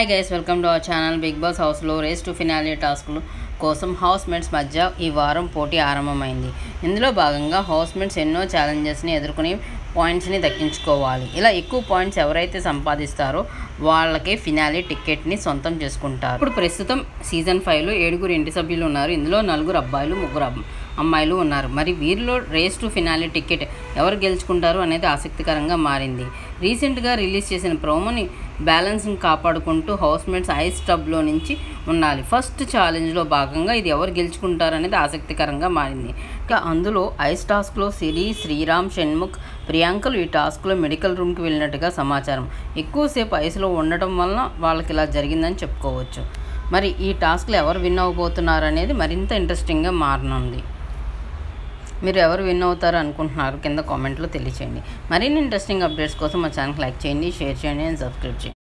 hi guys welcome to our channel Bigg Boss హౌస్లో race to finale టాస్క్లు కోసం house mates మధ్య ఈ వారం పోటీ ఆరంభమైంది ఇందులో భాగంగా హౌస్ మేట్స్ ఎన్నో ఛాలెంజెస్ని ఎదుర్కొని పాయింట్స్ని దక్కించుకోవాలి ఇలా ఎక్కువ పాయింట్స్ ఎవరైతే సంపాదిస్తారో వాళ్ళకే ఫినాలే టికెట్ని సొంతం చేసుకుంటారు ఇప్పుడు ప్రస్తుతం సీజన్ ఫైవ్లో ఏడుగురు ఇంటి సభ్యులు ఉన్నారు ఇందులో నలుగురు అబ్బాయిలు ముగ్గురు అమ్- అమ్మాయిలు ఉన్నారు మరి వీరిలో రేస్ టు ఫినాలే టికెట్ ఎవరు గెలుచుకుంటారు అనేది ఆసక్తికరంగా మారింది రీసెంట్గా రిలీజ్ చేసిన ప్రోమోని బ్యాలెన్స్ని కాపాడుకుంటూ హౌస్ మేట్స్ ఐస్ టబ్లో నుంచి ఉండాలి ఫస్ట్ ఛాలెంజ్లో భాగంగా ఇది ఎవరు గెలుచుకుంటారు అనేది ఆసక్తికరంగా మారింది ఇక అందులో ఐస్ టాస్క్లో సిరి శ్రీరామ్ షణ్ముఖ్ ప్రియాంకలు ఈ టాస్క్లో మెడికల్ రూమ్కి వెళ్ళినట్టుగా సమాచారం ఎక్కువసేపు ఐస్లో ఉండటం వలన వాళ్ళకి ఇలా జరిగిందని చెప్పుకోవచ్చు మరి ఈ టాస్క్లో ఎవరు విన్ అవ్వబోతున్నారు అనేది మరింత ఇంట్రెస్టింగ్గా మారనుంది మీరు ఎవరు విన్ అవుతారు అనుకుంటున్నారు కింద కామెంట్లో తెలియచేయండి మరిన్ని ఇంట్రెస్టింగ్ అప్డేట్స్ కోసం మా ఛానల్కి లైక్ చేయండి షేర్ చేయండి అండ్ సబ్స్క్రైబ్ చేయండి